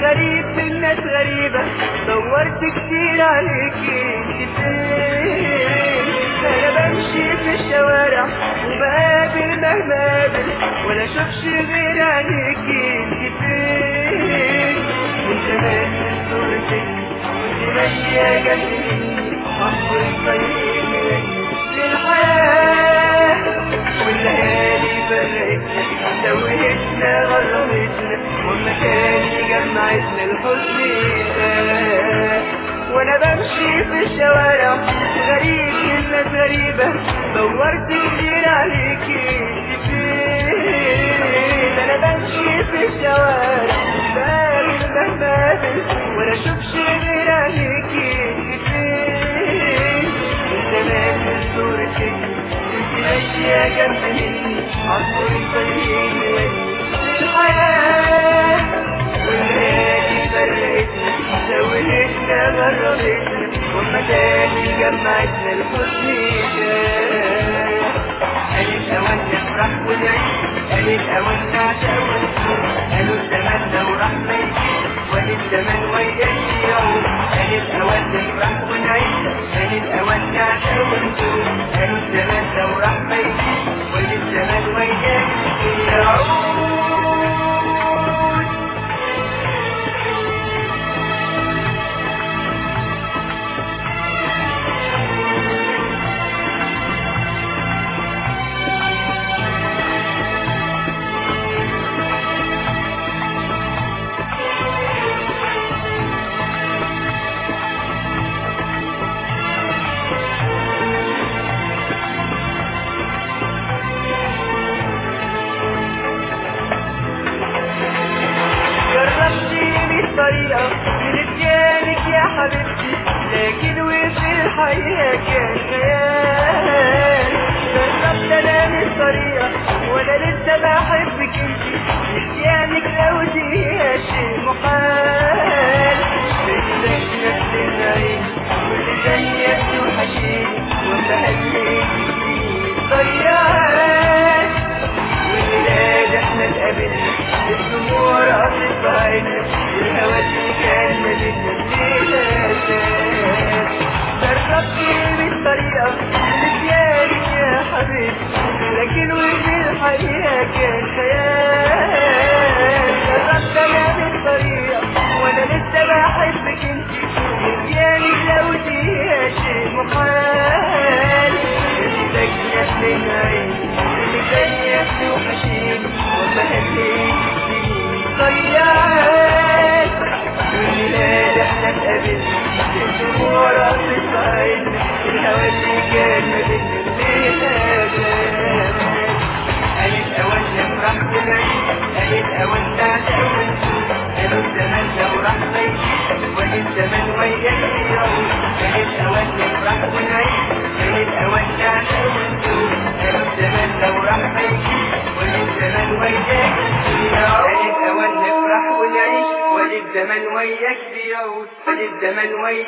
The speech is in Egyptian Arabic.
غريب في الناس غريبة دورت كتير عليكي انت فين انا بمشي في الشوارع وبقابل مهما قابل ولا اشوفش غير عليكي انت فين من زمان من صورتك وانت ماشية جنبي عصر الطريق للحياة والليالي فرقتنا توهتنا غربتنا والمكان جمعتنا الحزن ده وانا بمشي في الشوارع غريب الناس غريبة دورت كتير عليكي انت فين انا بمشي في الشوارع بقابل مهما قابل ولا اشوفش غير عليكي انت فين من زمان من صورتك انت ماشية جنب مني عصر الطريق للحياة والليالي فرقتنا زودتنا غربتنا والمكان جمعتنا الحزن ده قالت اوان نفرح ونعيش قالت اوان نعشق ونسوق قالوا الزمان لو راح ما يجيش وادي الزمان وياك يعود قالت اوان نفرح ونعيش قالت اوان نعشق ونسوق قالوا الزمان لو راح ما يجيش وادي الزمان وياك يعود جربتيني الطريقة من اتيانك يا حبيبتي لكن وفي الحقيقة كان خيال جربت انا الطريقة وانا لسه بحبك انتي نسيانك لو دقيقة شيء محال بدك نفس العين واللي زيك توحشيني وبهليك ضيعت والولاد احنا اتقابلنا الدموع رقصت في عيننا الهوا اللي كان مالتنا الليلة جربتي بالطريقة نسياني يا حبيبي لكن وفي الحقيقة كان خيال جربت انا بالطريقة وانا لسه بحبك انتي نسياني لو دقيقة شيء محال بدك نفس العين اللي زيك توحشيني وبهليك ضيعت والليلاد احنا اتقابلنا الدموع رقصت في عيننا الهوا اللي كان ما بينا الليلة قالت اوان نفرح ونعيش قالت اوان نعشق ونسوق قالوا الزمان لو راح ما يجيش وادي الزمان وياك يعود قالت اوان نفرح ونعيش قالت اوان نعشق ونسوق قالوا الزمان لو راح ما يجيش وادي الزمان وياك يعود قالت اوان نفرح ونعيش وادي الزمان وياك بيعود وادي الزمان وياك